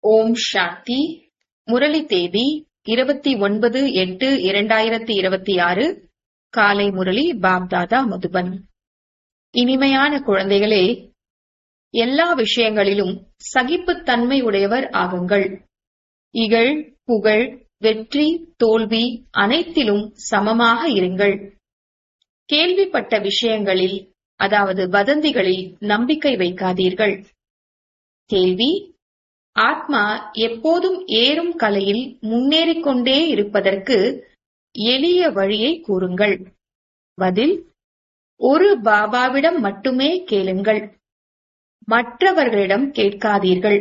ஓம் சாந்தி முரளி தேதி இருபத்தி ஒன்பது எட்டு இரண்டாயிரத்தி இருபத்தி ஆறு காலை முரளி பாப்தாதா மதுபன் இனிமையான குழந்தைகளே எல்லா விஷயங்களிலும் சகிப்புத்தன்மை உடையவர் ஆகுங்கள் இகழ் புகழ் வெற்றி தோல்வி அனைத்திலும் சமமாக இருங்கள் கேள்விப்பட்ட விஷயங்களில் அதாவது வதந்திகளில் நம்பிக்கை வைக்காதீர்கள் கேள்வி ஆத்மா எப்போதும் ஏறும் கலையில் முன்னேறிக் கொண்டே இருப்பதற்கு எளிய வழியை கூறுங்கள் பதில் ஒரு பாபாவிடம் மட்டுமே கேளுங்கள் மற்றவர்களிடம் கேட்காதீர்கள்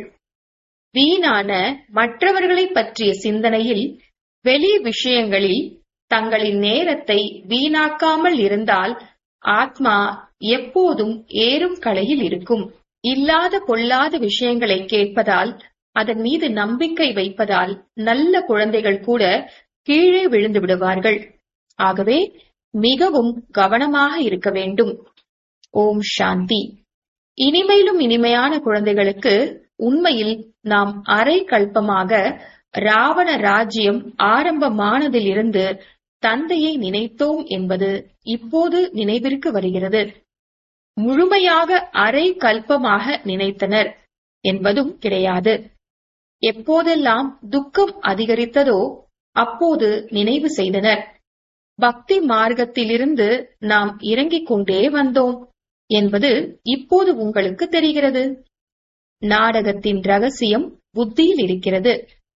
வீணான மற்றவர்களை பற்றிய சிந்தனையில் வெளி விஷயங்களில் தங்களின் நேரத்தை வீணாக்காமல் இருந்தால் ஆத்மா எப்போதும் ஏறும் கலையில் இருக்கும் இல்லாத பொல்லாத விஷயங்களை கேட்பதால் அதன் மீது நம்பிக்கை வைப்பதால் நல்ல குழந்தைகள் கூட கீழே விழுந்து விடுவார்கள் ஆகவே மிகவும் கவனமாக இருக்க வேண்டும் ஓம் சாந்தி இனிமையிலும் இனிமையான குழந்தைகளுக்கு உண்மையில் நாம் அரை கல்பமாக ராவண ராஜ்யம் ஆரம்பமானதிலிருந்து தந்தையை நினைத்தோம் என்பது இப்போது நினைவிற்கு வருகிறது முழுமையாக அரை கல்பமாக நினைத்தனர் என்பதும் கிடையாது எப்போதெல்லாம் துக்கம் அதிகரித்ததோ அப்போது நினைவு செய்தனர் பக்தி மார்க்கத்திலிருந்து நாம் இறங்கிக் கொண்டே வந்தோம் என்பது இப்போது உங்களுக்கு தெரிகிறது நாடகத்தின் ரகசியம் புத்தியில் இருக்கிறது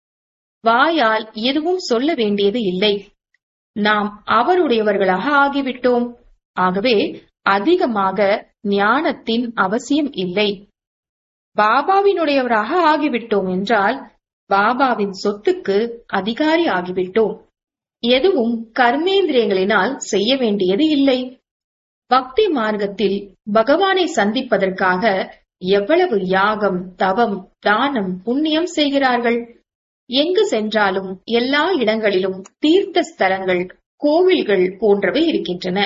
வாயால் எதுவும் சொல்ல வேண்டியது இல்லை நாம் அவருடையவர்களாக ஆகிவிட்டோம் ஆகவே அதிகமாக ஞானத்தின் அவசியம் இல்லை பாபாவினுடையவராக ஆகிவிட்டோம் என்றால் பாபாவின் சொத்துக்கு அதிகாரி ஆகிவிட்டோம் எதுவும் கர்மேந்திரியங்களினால் செய்ய வேண்டியது இல்லை பக்தி மார்க்கத்தில் பகவானை சந்திப்பதற்காக எவ்வளவு யாகம் தவம் தானம் புண்ணியம் செய்கிறார்கள் எங்கு சென்றாலும் எல்லா இடங்களிலும் தீர்த்த ஸ்தலங்கள் கோவில்கள் போன்றவை இருக்கின்றன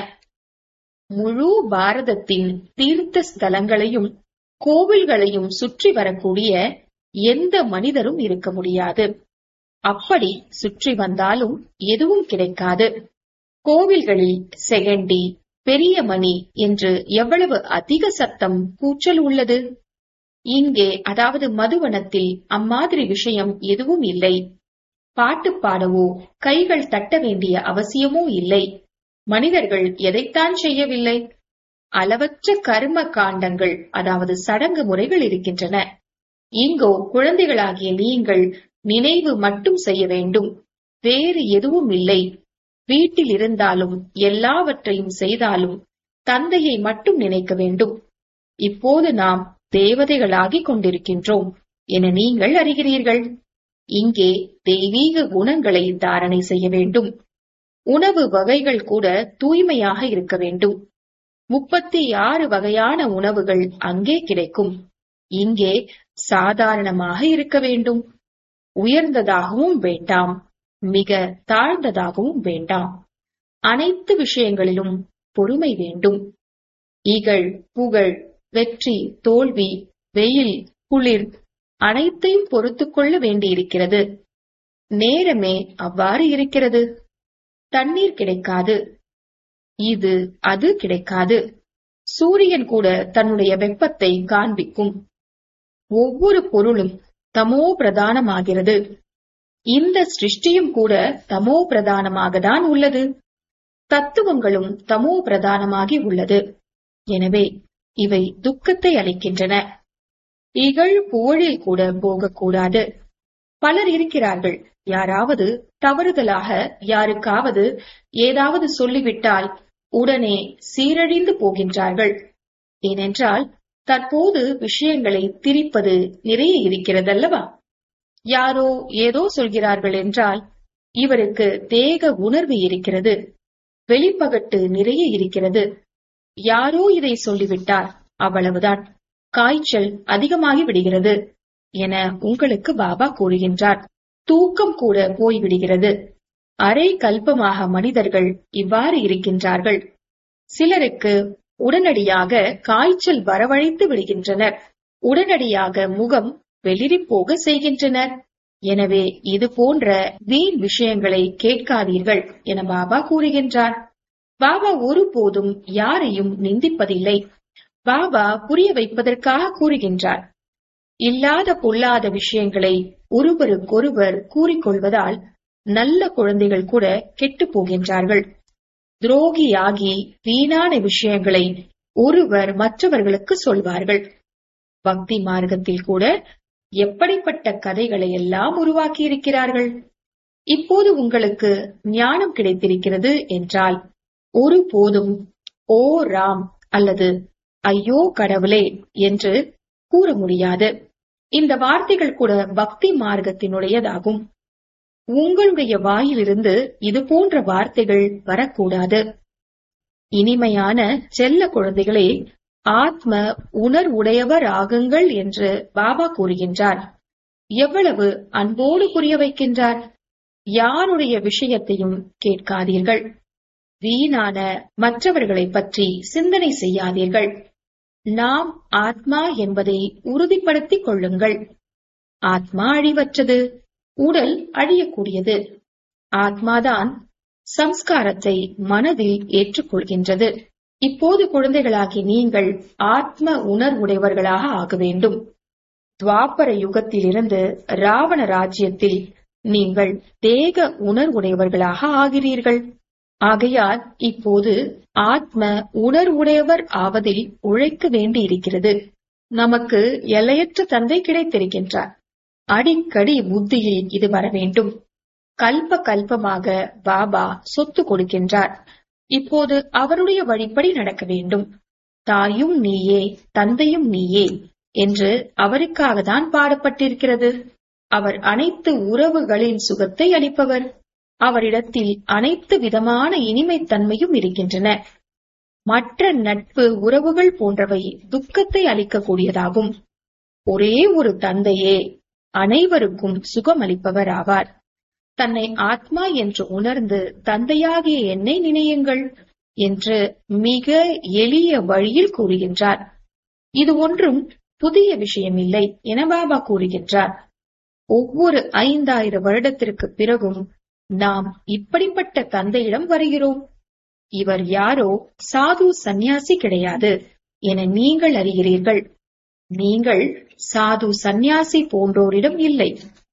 முழு பாரதத்தின் தீர்த்த ஸ்தலங்களையும் கோவில்களையும் சுற்றி வரக்கூடிய எந்த மனிதரும் இருக்க முடியாது அப்படி சுற்றி வந்தாலும் எதுவும் கிடைக்காது கோவில்களில் செகண்டி பெரிய மணி என்று எவ்வளவு அதிக சத்தம் கூச்சல் உள்ளது இங்கே அதாவது மதுவனத்தில் அம்மாதிரி விஷயம் எதுவும் இல்லை பாட்டு பாடவோ கைகள் தட்ட வேண்டிய அவசியமோ இல்லை மனிதர்கள் எதைத்தான் செய்யவில்லை அளவற்ற கர்ம காண்டங்கள் அதாவது சடங்கு முறைகள் இருக்கின்றன இங்கோ குழந்தைகளாகிய நீங்கள் நினைவு மட்டும் செய்ய வேண்டும் வேறு எதுவும் இல்லை வீட்டில் இருந்தாலும் எல்லாவற்றையும் செய்தாலும் தந்தையை மட்டும் நினைக்க வேண்டும் இப்போது நாம் தேவதைகளாகிக் கொண்டிருக்கின்றோம் என நீங்கள் அறிகிறீர்கள் இங்கே தெய்வீக குணங்களை தாரணை செய்ய வேண்டும் உணவு வகைகள் கூட தூய்மையாக இருக்க வேண்டும் முப்பத்தி ஆறு வகையான உணவுகள் அங்கே கிடைக்கும் இங்கே சாதாரணமாக இருக்க வேண்டும் உயர்ந்ததாகவும் வேண்டாம் மிக தாழ்ந்ததாகவும் வேண்டாம் அனைத்து விஷயங்களிலும் பொறுமை வேண்டும் இகழ் புகழ் வெற்றி தோல்வி வெயில் குளிர் அனைத்தையும் பொறுத்து கொள்ள வேண்டியிருக்கிறது நேரமே அவ்வாறு இருக்கிறது தண்ணீர் கிடைக்காது இது அது கிடைக்காது சூரியன் கூட தன்னுடைய வெப்பத்தை காண்பிக்கும் ஒவ்வொரு பொருளும் தமோ பிரதானமாகிறது இந்த சிருஷ்டியும் கூட தமோ பிரதானமாக தான் உள்ளது தத்துவங்களும் தமோ பிரதானமாகி உள்ளது எனவே இவை துக்கத்தை அளிக்கின்றன இகழ் புகழில் கூட போகக்கூடாது பலர் இருக்கிறார்கள் யாராவது தவறுதலாக யாருக்காவது ஏதாவது சொல்லிவிட்டால் உடனே சீரழிந்து போகின்றார்கள் ஏனென்றால் தற்போது விஷயங்களை திரிப்பது நிறைய இருக்கிறதல்லவா யாரோ ஏதோ சொல்கிறார்கள் என்றால் இவருக்கு தேக உணர்வு இருக்கிறது வெளிப்பகட்டு நிறைய இருக்கிறது யாரோ இதை சொல்லிவிட்டார் அவ்வளவுதான் காய்ச்சல் அதிகமாகி விடுகிறது என உங்களுக்கு பாபா கூறுகின்றார் தூக்கம் கூட போய்விடுகிறது அரை கல்பமாக மனிதர்கள் இவ்வாறு இருக்கின்றார்கள் சிலருக்கு உடனடியாக காய்ச்சல் வரவழைத்து விடுகின்றனர் உடனடியாக முகம் வெளிரி போக செய்கின்றனர் எனவே இது போன்ற வீண் விஷயங்களை கேட்காதீர்கள் என பாபா கூறுகின்றார் பாபா ஒருபோதும் யாரையும் நிந்திப்பதில்லை பாபா புரிய வைப்பதற்காக கூறுகின்றார் இல்லாத பொல்லாத விஷயங்களை ஒருவருக்கொருவர் கூறிக்கொள்வதால் நல்ல குழந்தைகள் கூட கெட்டுப் போகின்றார்கள் துரோகியாகி வீணான விஷயங்களை ஒருவர் மற்றவர்களுக்கு சொல்வார்கள் பக்தி மார்க்கத்தில் கூட எப்படிப்பட்ட கதைகளை எல்லாம் உருவாக்கி இருக்கிறார்கள் இப்போது உங்களுக்கு ஞானம் கிடைத்திருக்கிறது என்றால் ஒருபோதும் ஓ ராம் அல்லது ஐயோ கடவுளே என்று கூற முடியாது இந்த வார்த்தைகள் கூட பக்தி மார்க்கத்தினுடையதாகும் உங்களுடைய வாயிலிருந்து இது போன்ற வார்த்தைகள் வரக்கூடாது இனிமையான செல்ல குழந்தைகளே ஆத்ம உணர்வுடையவர் ஆகுங்கள் என்று பாபா கூறுகின்றார் எவ்வளவு அன்போடு புரிய வைக்கின்றார் யாருடைய விஷயத்தையும் கேட்காதீர்கள் வீணான மற்றவர்களை பற்றி சிந்தனை செய்யாதீர்கள் நாம் ஆத்மா என்பதை உறுதிப்படுத்திக் கொள்ளுங்கள் ஆத்மா அழிவற்றது உடல் அழியக்கூடியது ஆத்மாதான் சம்ஸ்காரத்தை மனதில் ஏற்றுக்கொள்கின்றது இப்போது குழந்தைகளாகி நீங்கள் ஆத்ம உணர்வுடையவர்களாக ஆக வேண்டும் துவாபர யுகத்திலிருந்து ராவண ராஜ்யத்தில் நீங்கள் தேக உணர்வுடையவர்களாக ஆகிறீர்கள் ஆகையால் இப்போது ஆத்ம உணர்வுடையவர் ஆவதில் உழைக்க வேண்டி இருக்கிறது நமக்கு எல்லையற்ற தந்தை கிடைத்திருக்கின்றார் அடிக்கடி புத்தியில் இது வர வேண்டும் கல்ப கல்பமாக பாபா சொத்து கொடுக்கின்றார் இப்போது அவருடைய வழிப்படி நடக்க வேண்டும் தாயும் நீயே தந்தையும் நீயே என்று அவருக்காக தான் பாடப்பட்டிருக்கிறது அவர் அனைத்து உறவுகளின் சுகத்தை அளிப்பவர் அவரிடத்தில் அனைத்து விதமான இனிமைத்தன்மையும் இருக்கின்றன மற்ற நட்பு உறவுகள் போன்றவை துக்கத்தை அளிக்கக்கூடியதாகும் ஒரே ஒரு தந்தையே அனைவருக்கும் சுகம் அளிப்பவர் ஆவார் தன்னை ஆத்மா என்று உணர்ந்து தந்தையாகிய என்னை நினையுங்கள் என்று மிக எளிய வழியில் கூறுகின்றார் இது ஒன்றும் புதிய விஷயமில்லை என பாபா கூறுகின்றார் ஒவ்வொரு ஐந்தாயிரம் வருடத்திற்கு பிறகும் நாம் இப்படிப்பட்ட தந்தையிடம் வருகிறோம் இவர் யாரோ சாது சந்நியாசி கிடையாது என நீங்கள் அறிகிறீர்கள் நீங்கள் சாது சந்நியாசி போன்றோரிடம் இல்லை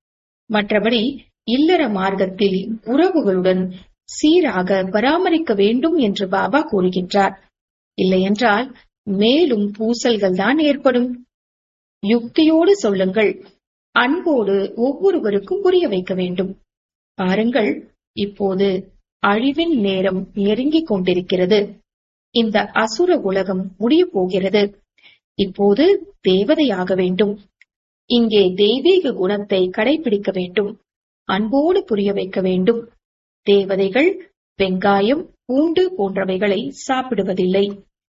மற்றபடி இல்லற மார்க்கத்தில் உறவுகளுடன் சீராக பராமரிக்க வேண்டும் என்று பாபா கூறுகின்றார் இல்லையென்றால் மேலும் பூசல்கள் தான் ஏற்படும் யுக்தியோடு சொல்லுங்கள் அன்போடு ஒவ்வொருவருக்கும் புரிய வைக்க வேண்டும் பாருங்கள் இப்போது அழிவின் நேரம் நெருங்கிக் கொண்டிருக்கிறது இந்த அசுர உலகம் முடியப் போகிறது இப்போது தேவதையாக வேண்டும் இங்கே தெய்வீக குணத்தை கடைபிடிக்க வேண்டும் அன்போடு புரிய வைக்க வேண்டும் தேவதைகள் வெங்காயம் பூண்டு போன்றவைகளை சாப்பிடுவதில்லை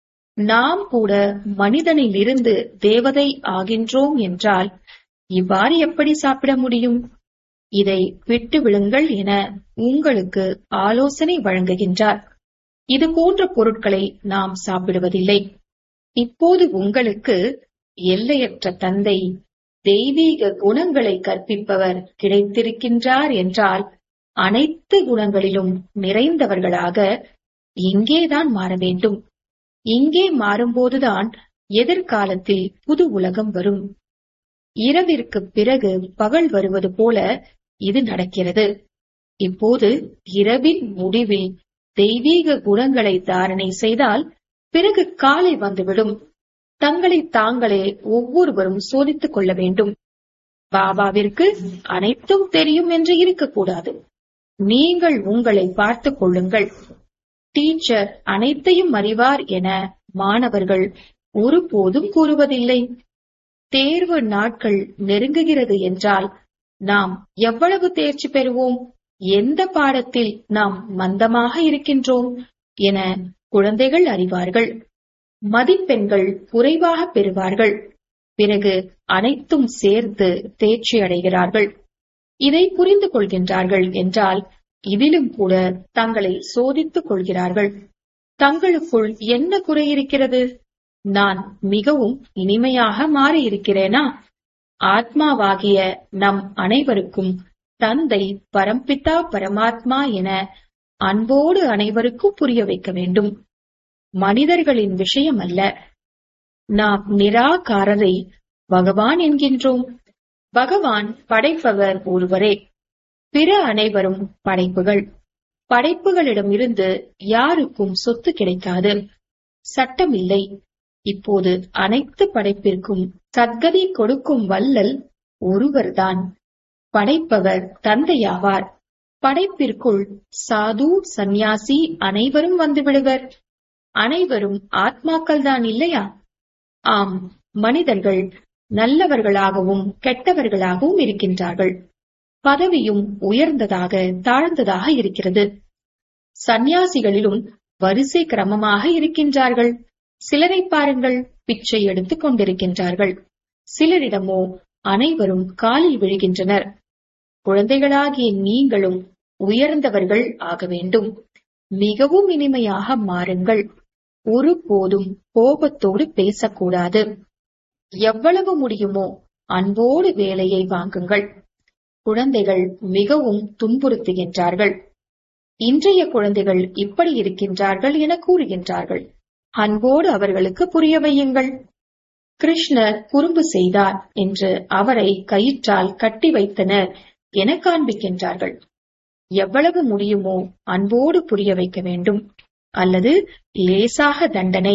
நாம் கூட மனிதனில் இருந்து தேவதை ஆகின்றோம் என்றால் இவ்வாறு எப்படி சாப்பிட முடியும் இதை விட்டு விடுங்கள் என உங்களுக்கு ஆலோசனை வழங்குகின்றார் இது போன்ற பொருட்களை நாம் சாப்பிடுவதில்லை இப்போது உங்களுக்கு எல்லையற்ற தந்தை தெய்வீக குணங்களை கற்பிப்பவர் கிடைத்திருக்கின்றார் என்றால் அனைத்து குணங்களிலும் நிறைந்தவர்களாக இங்கேதான் மாற வேண்டும் இங்கே மாறும்போதுதான் எதிர்காலத்தில் புது உலகம் வரும் இரவிற்கு பிறகு பகல் வருவது போல இது நடக்கிறது இப்போது இரவின் முடிவில் தெய்வீக குணங்களை தாரணை செய்தால் பிறகு காலை வந்துவிடும் தங்களை தாங்களே ஒவ்வொருவரும் சோதித்துக் கொள்ள வேண்டும் பாபாவிற்கு அனைத்தும் தெரியும் என்று இருக்கக்கூடாது நீங்கள் உங்களை பார்த்துக் கொள்ளுங்கள் டீச்சர் அனைத்தையும் அறிவார் என மாணவர்கள் ஒருபோதும் கூறுவதில்லை தேர்வு நாட்கள் நெருங்குகிறது என்றால் நாம் எவ்வளவு தேர்ச்சி பெறுவோம் எந்த பாடத்தில் நாம் மந்தமாக இருக்கின்றோம் என குழந்தைகள் அறிவார்கள் மதிப்பெண்கள் குறைவாக பெறுவார்கள் பிறகு அனைத்தும் சேர்த்து தேர்ச்சி அடைகிறார்கள் இதை புரிந்து கொள்கின்றார்கள் என்றால் இதிலும் கூட தங்களை சோதித்துக் கொள்கிறார்கள் தங்களுக்குள் என்ன குறை இருக்கிறது நான் மிகவும் இனிமையாக மாறி இருக்கிறேனா ஆத்மாவாகிய நம் அனைவருக்கும் தந்தை பரம்பிதா பரமாத்மா என அன்போடு அனைவருக்கும் புரிய வைக்க வேண்டும் மனிதர்களின் விஷயம் அல்ல நாம் நிராகாரரை பகவான் என்கின்றோம் பகவான் படைப்பவர் ஒருவரே பிற அனைவரும் படைப்புகள் படைப்புகளிடமிருந்து யாருக்கும் சொத்து கிடைக்காது சட்டம் இல்லை இப்போது அனைத்து படைப்பிற்கும் சத்கதி கொடுக்கும் வல்லல் ஒருவர்தான் படைப்பவர் தந்தையாவார் படைப்பிற்குள் சாது சந்நியாசி அனைவரும் வந்து விடுவர் அனைவரும் ஆத்மாக்கள் தான் இல்லையா ஆம் மனிதர்கள் நல்லவர்களாகவும் கெட்டவர்களாகவும் இருக்கின்றார்கள் பதவியும் உயர்ந்ததாக தாழ்ந்ததாக இருக்கிறது சந்நியாசிகளிலும் வரிசை கிரமமாக இருக்கின்றார்கள் சிலரை பாருங்கள் பிச்சை எடுத்துக் கொண்டிருக்கின்றார்கள் சிலரிடமோ அனைவரும் காலில் விழுகின்றனர் குழந்தைகளாகிய நீங்களும் உயர்ந்தவர்கள் ஆக வேண்டும் மிகவும் இனிமையாக மாறுங்கள் ஒருபோதும் கோபத்தோடு பேசக்கூடாது எவ்வளவு முடியுமோ அன்போடு வேலையை வாங்குங்கள் குழந்தைகள் மிகவும் துன்புறுத்துகின்றார்கள் இன்றைய குழந்தைகள் இப்படி இருக்கின்றார்கள் என கூறுகின்றார்கள் அன்போடு அவர்களுக்கு புரிய வையுங்கள் கிருஷ்ணர் குறும்பு செய்தார் என்று அவரை கயிற்றால் கட்டி வைத்தனர் என காண்பிக்கின்றார்கள் எவ்வளவு முடியுமோ அன்போடு புரிய வைக்க வேண்டும் அல்லது லேசாக தண்டனை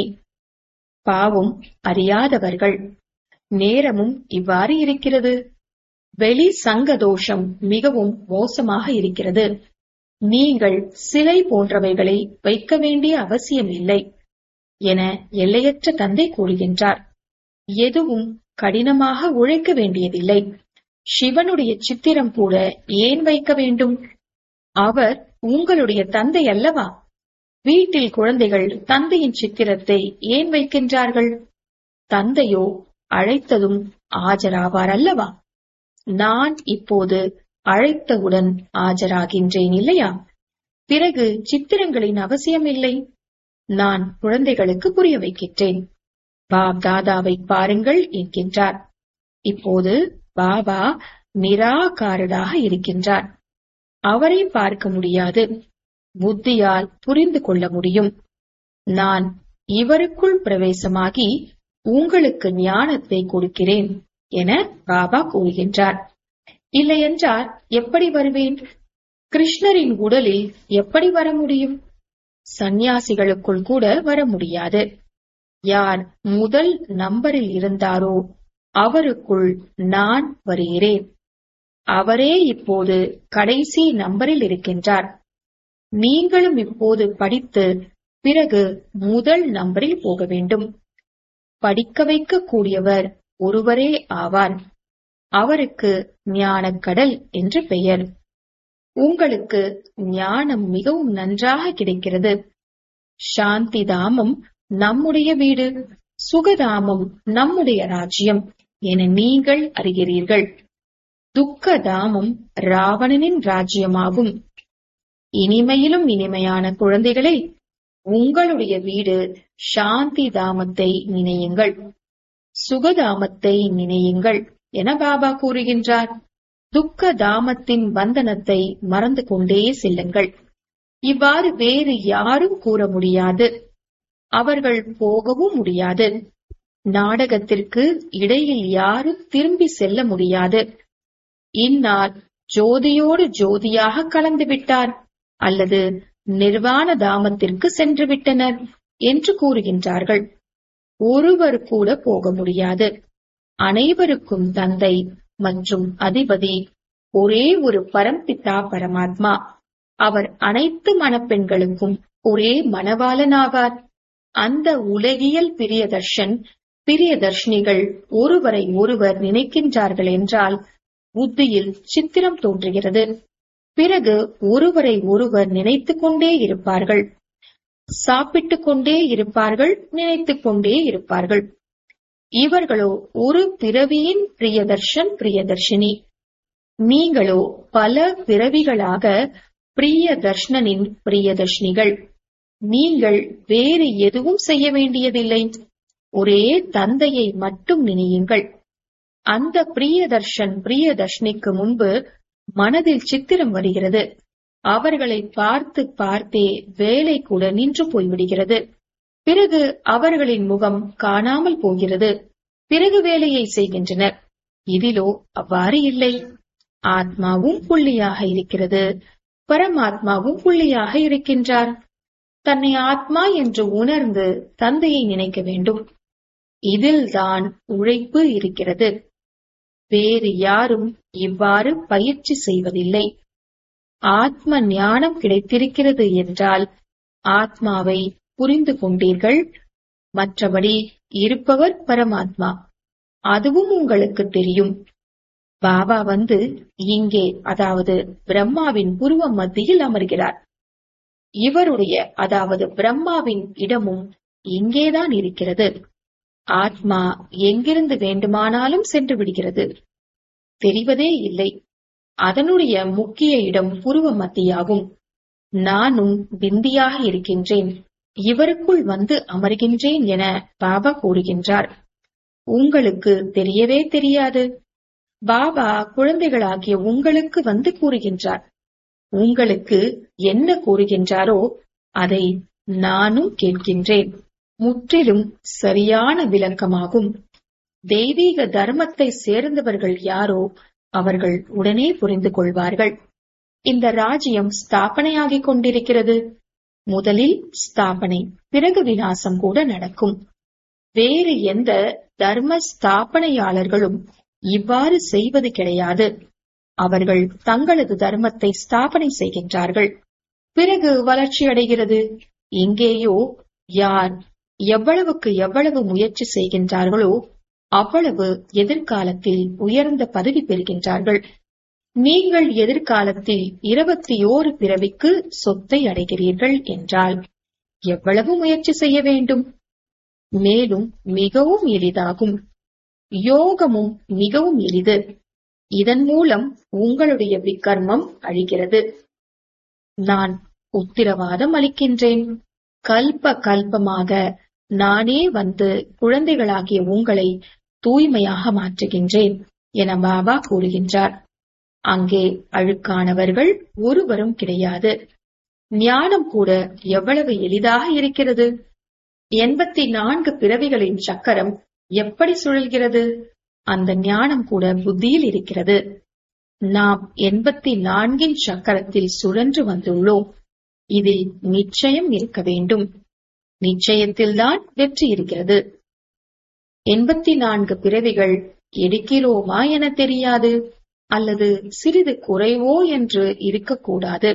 பாவம் அறியாதவர்கள் நேரமும் இவ்வாறு இருக்கிறது வெளி சங்க தோஷம் மிகவும் மோசமாக இருக்கிறது நீங்கள் சிலை போன்றவைகளை வைக்க வேண்டிய அவசியம் இல்லை என எல்லையற்ற தந்தை கூறுகின்றார் எதுவும் கடினமாக உழைக்க வேண்டியதில்லை சிவனுடைய சித்திரம் கூட ஏன் வைக்க வேண்டும் அவர் உங்களுடைய தந்தை அல்லவா வீட்டில் குழந்தைகள் தந்தையின் சித்திரத்தை ஏன் வைக்கின்றார்கள் தந்தையோ அழைத்ததும் ஆஜராவார் அல்லவா நான் இப்போது அழைத்தவுடன் ஆஜராகின்றேன் இல்லையா பிறகு சித்திரங்களின் அவசியம் இல்லை நான் குழந்தைகளுக்கு புரிய வைக்கின்றேன் பாப் தாதாவை பாருங்கள் என்கின்றார் இப்போது பாபா நிராகாரராக இருக்கின்றார் அவரை பார்க்க முடியாது புத்தியால் புரிந்து கொள்ள முடியும் நான் இவருக்குள் பிரவேசமாகி உங்களுக்கு ஞானத்தை கொடுக்கிறேன் என பாபா கூறுகின்றார் இல்லையென்றால் எப்படி வருவேன் கிருஷ்ணரின் உடலில் எப்படி வர முடியும் சந்நியாசிகளுக்குள் கூட வர முடியாது யார் முதல் நம்பரில் இருந்தாரோ அவருக்குள் நான் வருகிறேன் அவரே இப்போது கடைசி நம்பரில் இருக்கின்றார் நீங்களும் இப்போது படித்து பிறகு முதல் நம்பரில் போக வேண்டும் படிக்க வைக்க கூடியவர் ஒருவரே ஆவார் அவருக்கு ஞானக்கடல் என்று பெயர் உங்களுக்கு ஞானம் மிகவும் நன்றாக கிடைக்கிறது சாந்தி தாமம் நம்முடைய வீடு சுகதாமம் நம்முடைய ராஜ்யம் என நீங்கள் அறிகிறீர்கள் துக்க தாமம் ராவணனின் ராஜ்யமாகும் இனிமையிலும் இனிமையான குழந்தைகளே உங்களுடைய வீடு சாந்தி தாமத்தை நினையுங்கள் சுகதாமத்தை நினையுங்கள் என பாபா கூறுகின்றார் துக்க தாமத்தின் பந்தனத்தை மறந்து கொண்டே செல்லுங்கள் இவ்வாறு வேறு யாரும் கூற முடியாது அவர்கள் போகவும் முடியாது நாடகத்திற்கு இடையில் யாரும் திரும்பி செல்ல முடியாது இந்நாள் ஜோதியோடு ஜோதியாக கலந்து விட்டார் அல்லது நிர்வாண தாமத்திற்கு சென்று விட்டனர் என்று கூறுகின்றார்கள் ஒருவர் கூட போக முடியாது அனைவருக்கும் தந்தை மற்றும் அதிபதி ஒரே ஒரு பரம்பிதா பரமாத்மா அவர் அனைத்து மணப்பெண்களுக்கும் ஒரே மணவாளனாவார் அந்த உலகியல் பிரியதர்ஷன் பிரியதர்ஷினிகள் ஒருவரை ஒருவர் நினைக்கின்றார்கள் என்றால் புத்தியில் சித்திரம் தோன்றுகிறது பிறகு ஒருவரை ஒருவர் நினைத்துக் கொண்டே இருப்பார்கள் சாப்பிட்டுக் கொண்டே இருப்பார்கள் நினைத்துக் கொண்டே இருப்பார்கள் இவர்களோ ஒரு பிறவியின் பிரியதர்ஷன் பிரியதர்ஷினி நீங்களோ பல பிறவிகளாக பிரியதர்ஷனின் பிரியதர்ஷினிகள் நீங்கள் வேறு எதுவும் செய்ய வேண்டியதில்லை ஒரே தந்தையை மட்டும் நினையுங்கள் அந்த பிரியதர்ஷன் பிரியதர்ஷினிக்கு முன்பு மனதில் சித்திரம் வருகிறது அவர்களை பார்த்து பார்த்தே வேலை கூட நின்று போய்விடுகிறது பிறகு அவர்களின் முகம் காணாமல் போகிறது பிறகு வேலையை செய்கின்றனர் இதிலோ அவ்வாறு இல்லை ஆத்மாவும் புள்ளியாக இருக்கிறது பரமாத்மாவும் புள்ளியாக இருக்கின்றார் தன்னை ஆத்மா என்று உணர்ந்து தந்தையை நினைக்க வேண்டும் இதில்தான் உழைப்பு இருக்கிறது வேறு யாரும் இவ்வாறு பயிற்சி செய்வதில்லை ஆத்ம ஞானம் கிடைத்திருக்கிறது என்றால் ஆத்மாவை புரிந்து கொண்டீர்கள் மற்றபடி இருப்பவர் பரமாத்மா அதுவும் உங்களுக்கு தெரியும் பாபா வந்து இங்கே அதாவது பிரம்மாவின் புருவ மத்தியில் அமர்கிறார் இவருடைய அதாவது பிரம்மாவின் இடமும் இங்கேதான் இருக்கிறது ஆத்மா எங்கிருந்து வேண்டுமானாலும் சென்று விடுகிறது தெரிவதே இல்லை அதனுடைய முக்கிய இடம் புருவ மத்தியாகும் நானும் பிந்தியாக இருக்கின்றேன் இவருக்குள் வந்து அமர்கின்றேன் என பாபா கூறுகின்றார் உங்களுக்கு தெரியவே தெரியாது பாபா குழந்தைகளாகிய உங்களுக்கு வந்து கூறுகின்றார் உங்களுக்கு என்ன கூறுகின்றாரோ அதை நானும் கேட்கின்றேன் முற்றிலும் சரியான விளக்கமாகும் தெய்வீக தர்மத்தை சேர்ந்தவர்கள் யாரோ அவர்கள் உடனே புரிந்து கொள்வார்கள் இந்த ராஜ்யம் ஸ்தாபனையாகிக் கொண்டிருக்கிறது முதலில் ஸ்தாபனை பிறகு விநாசம் கூட நடக்கும் வேறு எந்த தர்ம ஸ்தாபனையாளர்களும் இவ்வாறு செய்வது கிடையாது அவர்கள் தங்களது தர்மத்தை ஸ்தாபனை செய்கின்றார்கள் பிறகு வளர்ச்சி அடைகிறது இங்கேயோ யார் எவ்வளவுக்கு எவ்வளவு முயற்சி செய்கின்றார்களோ அவ்வளவு எதிர்காலத்தில் உயர்ந்த பதவி பெறுகின்றார்கள் நீங்கள் எதிர்காலத்தில் இருபத்தி ஓரு பிறவிக்கு சொத்தை அடைகிறீர்கள் என்றால் எவ்வளவு முயற்சி செய்ய வேண்டும் மேலும் மிகவும் எளிதாகும் யோகமும் மிகவும் எளிது இதன் மூலம் உங்களுடைய விக்கர்மம் அழிகிறது நான் உத்திரவாதம் அளிக்கின்றேன் கல்ப கல்பமாக நானே வந்து குழந்தைகளாகிய உங்களை தூய்மையாக மாற்றுகின்றேன் என பாபா கூறுகின்றார் அங்கே அழுக்கானவர்கள் ஒருவரும் கிடையாது ஞானம் கூட எவ்வளவு எளிதாக இருக்கிறது எண்பத்தி நான்கு பிறவிகளின் சக்கரம் எப்படி சுழல்கிறது அந்த ஞானம் கூட புத்தியில் இருக்கிறது நாம் எண்பத்தி நான்கின் சக்கரத்தில் சுழன்று வந்துள்ளோம் இதில் நிச்சயம் இருக்க வேண்டும் நிச்சயத்தில்தான் வெற்றி இருக்கிறது எண்பத்தி நான்கு பிறவிகள் எடுக்கிறோமா என தெரியாது அல்லது சிறிது குறைவோ என்று இருக்கக்கூடாது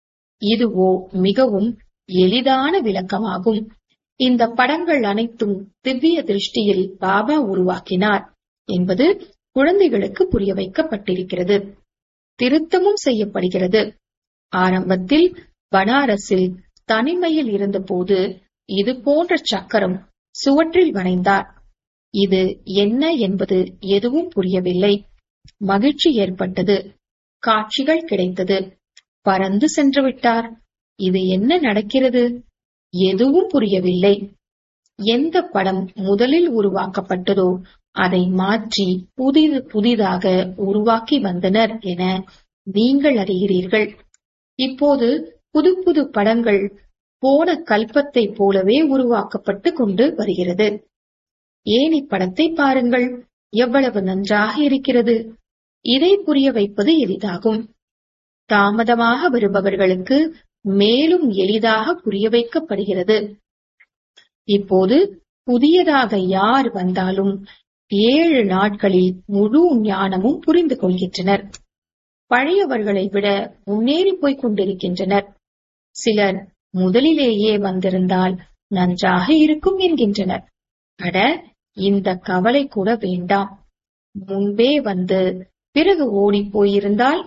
இதுவோ மிகவும் எளிதான விளக்கமாகும் இந்த படங்கள் அனைத்தும் திவ்ய திருஷ்டியில் பாபா உருவாக்கினார் என்பது குழந்தைகளுக்கு புரிய வைக்கப்பட்டிருக்கிறது திருத்தமும் செய்யப்படுகிறது ஆரம்பத்தில் பனாரஸில் தனிமையில் இருந்தபோது இது போன்ற சக்கரம் சுவற்றில் வரைந்தார் இது என்ன என்பது எதுவும் புரியவில்லை மகிழ்ச்சி ஏற்பட்டது காட்சிகள் கிடைத்தது பறந்து சென்று விட்டார் இது என்ன நடக்கிறது எதுவும் புரியவில்லை எந்த படம் முதலில் உருவாக்கப்பட்டதோ அதை மாற்றி புதிது புதிதாக உருவாக்கி வந்தனர் என நீங்கள் அறிகிறீர்கள் இப்போது புது புது படங்கள் போன கல்பத்தை போலவே உருவாக்கப்பட்டு கொண்டு வருகிறது ஏன் இப்படத்தை பாருங்கள் எவ்வளவு நன்றாக இருக்கிறது இதை புரிய வைப்பது எளிதாகும் தாமதமாக வருபவர்களுக்கு மேலும் எளிதாக புரிய வைக்கப்படுகிறது இப்போது புதியதாக யார் வந்தாலும் ஏழு நாட்களில் முழு ஞானமும் புரிந்து கொள்கின்றனர் பழையவர்களை விட முன்னேறி போய்க் கொண்டிருக்கின்றனர் சிலர் முதலிலேயே வந்திருந்தால் நன்றாக இருக்கும் என்கின்றனர் அட இந்த கவலை கூட வேண்டாம் முன்பே வந்து பிறகு ஓடி போயிருந்தால்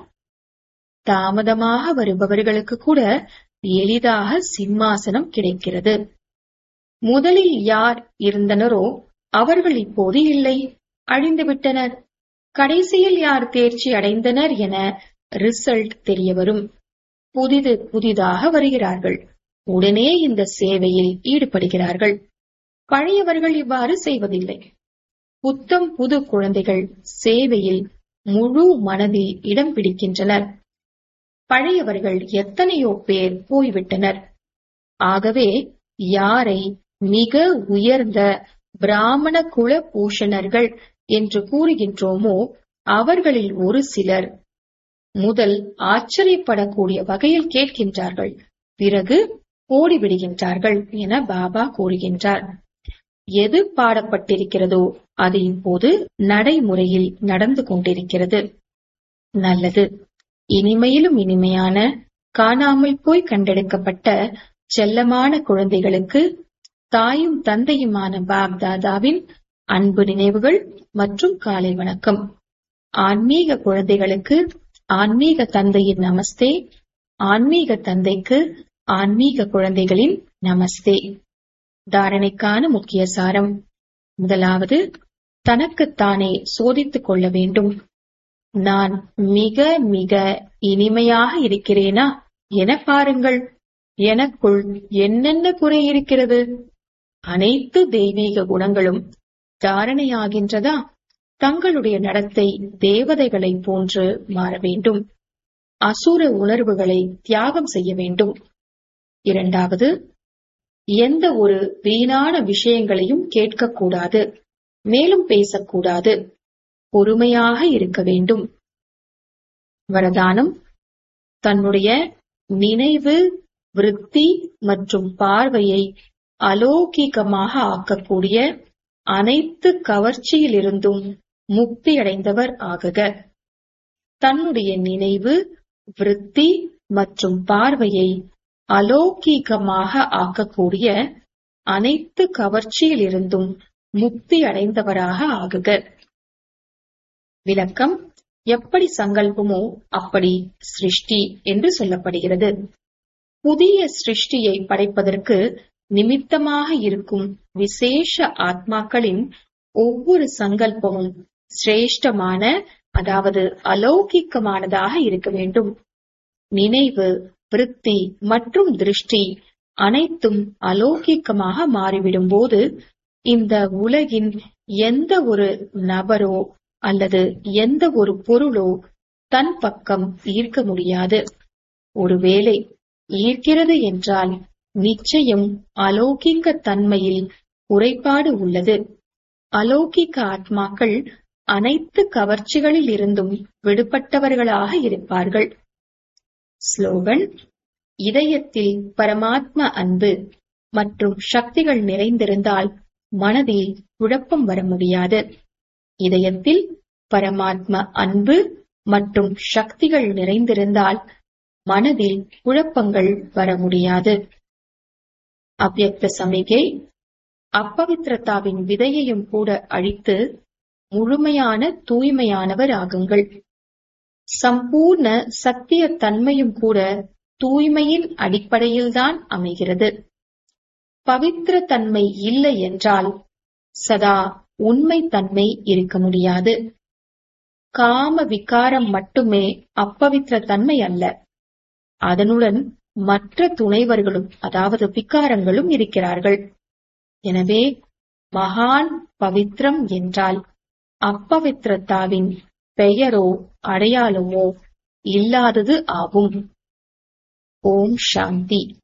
தாமதமாக வருபவர்களுக்கு கூட எளிதாக சிம்மாசனம் கிடைக்கிறது முதலில் யார் இருந்தனரோ அவர்கள் இப்போது இல்லை அழிந்துவிட்டனர் கடைசியில் யார் தேர்ச்சி அடைந்தனர் என ரிசல்ட் தெரியவரும் புதிது புதிதாக வருகிறார்கள் உடனே இந்த சேவையில் ஈடுபடுகிறார்கள் பழையவர்கள் இவ்வாறு செய்வதில்லை புத்தம் புது குழந்தைகள் சேவையில் முழு மனதில் இடம் பிடிக்கின்றனர் பழையவர்கள் எத்தனையோ பேர் போய்விட்டனர் ஆகவே யாரை மிக உயர்ந்த பிராமண குல பூஷணர்கள் என்று கூறுகின்றோமோ அவர்களில் ஒரு சிலர் முதல் ஆச்சரியப்படக்கூடிய வகையில் கேட்கின்றார்கள் பிறகு ஓடிவிடுகின்றார்கள் என பாபா கூறுகின்றார் எது பாடப்பட்டிருக்கிறதோ அது இப்போது நடைமுறையில் நடந்து கொண்டிருக்கிறது நல்லது இனிமையிலும் இனிமையான காணாமல் போய் கண்டெடுக்கப்பட்ட செல்லமான குழந்தைகளுக்கு தாயும் தந்தையுமான பாப்தாதாவின் அன்பு நினைவுகள் மற்றும் காலை வணக்கம் ஆன்மீக குழந்தைகளுக்கு ஆன்மீக தந்தையின் நமஸ்தே ஆன்மீக தந்தைக்கு ஆன்மீக குழந்தைகளின் நமஸ்தே தாரணைக்கான முக்கிய சாரம் முதலாவது தனக்குத்தானே சோதித்துக் கொள்ள வேண்டும் நான் மிக மிக இனிமையாக இருக்கிறேனா என பாருங்கள் எனக்குள் என்னென்ன குறை இருக்கிறது அனைத்து தெய்வீக குணங்களும் தாரணையாகின்றதா தங்களுடைய நடத்தை தேவதைகளைப் போன்று மாற வேண்டும் அசுர உணர்வுகளை தியாகம் செய்ய வேண்டும் இரண்டாவது எந்த ஒரு வீணான விஷயங்களையும் கேட்கக்கூடாது மேலும் பேசக்கூடாது பொறுமையாக இருக்க வேண்டும் வரதானம் தன்னுடைய நினைவு விருத்தி மற்றும் பார்வையை அலௌகிகமாக ஆக்கக்கூடிய அனைத்து கவர்ச்சியிலிருந்தும் முக்தி அடைந்தவர் ஆகுக தன்னுடைய நினைவு விருத்தி மற்றும் பார்வையை அலௌகீகமாக ஆக்கக்கூடிய அனைத்து கவர்ச்சியிலிருந்தும் முக்தி அடைந்தவராக ஆகுக விளக்கம் எப்படி சங்கல்பமோ அப்படி சிருஷ்டி என்று சொல்லப்படுகிறது புதிய சிருஷ்டியை படைப்பதற்கு நிமித்தமாக இருக்கும் விசேஷ ஆத்மாக்களின் ஒவ்வொரு சங்கல்பமும் சிரேஷ்டமான அதாவது அலௌகிக்கமானதாக இருக்க வேண்டும் நினைவு விருத்தி மற்றும் திருஷ்டி அனைத்தும் அலௌகிக்கமாக மாறிவிடும் போது இந்த உலகின் எந்த ஒரு நபரோ அல்லது எந்த ஒரு பொருளோ தன் பக்கம் ஈர்க்க முடியாது ஒருவேளை ஈர்க்கிறது என்றால் நிச்சயம் அலௌகிக்க தன்மையில் குறைபாடு உள்ளது அலௌகிக்க ஆத்மாக்கள் அனைத்து கவர்ச்சிகளில் இருந்தும் விடுபட்டவர்களாக இருப்பார்கள் ஸ்லோகன் இதயத்தில் பரமாத்ம அன்பு மற்றும் சக்திகள் நிறைந்திருந்தால் மனதில் குழப்பம் வர முடியாது இதயத்தில் பரமாத்ம அன்பு மற்றும் சக்திகள் நிறைந்திருந்தால் மனதில் குழப்பங்கள் வர முடியாது அவ்யக்த சமிகை அப்பவித்திரத்தாவின் விதையையும் கூட அழித்து முழுமையான தூய்மையானவர் ஆகுங்கள் சம்பூர்ண சத்திய தன்மையும் கூட தூய்மையின் அடிப்படையில்தான் அமைகிறது பவித்திர தன்மை இல்லை என்றால் சதா உண்மை தன்மை இருக்க முடியாது காம விகாரம் மட்டுமே அப்பவித்திர தன்மை அல்ல அதனுடன் மற்ற துணைவர்களும் அதாவது விகாரங்களும் இருக்கிறார்கள் எனவே மகான் பவித்ரம் என்றால் அப்பவித்திரத்தாவின் பெயரோ அடையாளமோ இல்லாதது ஆகும் ஓம் சாந்தி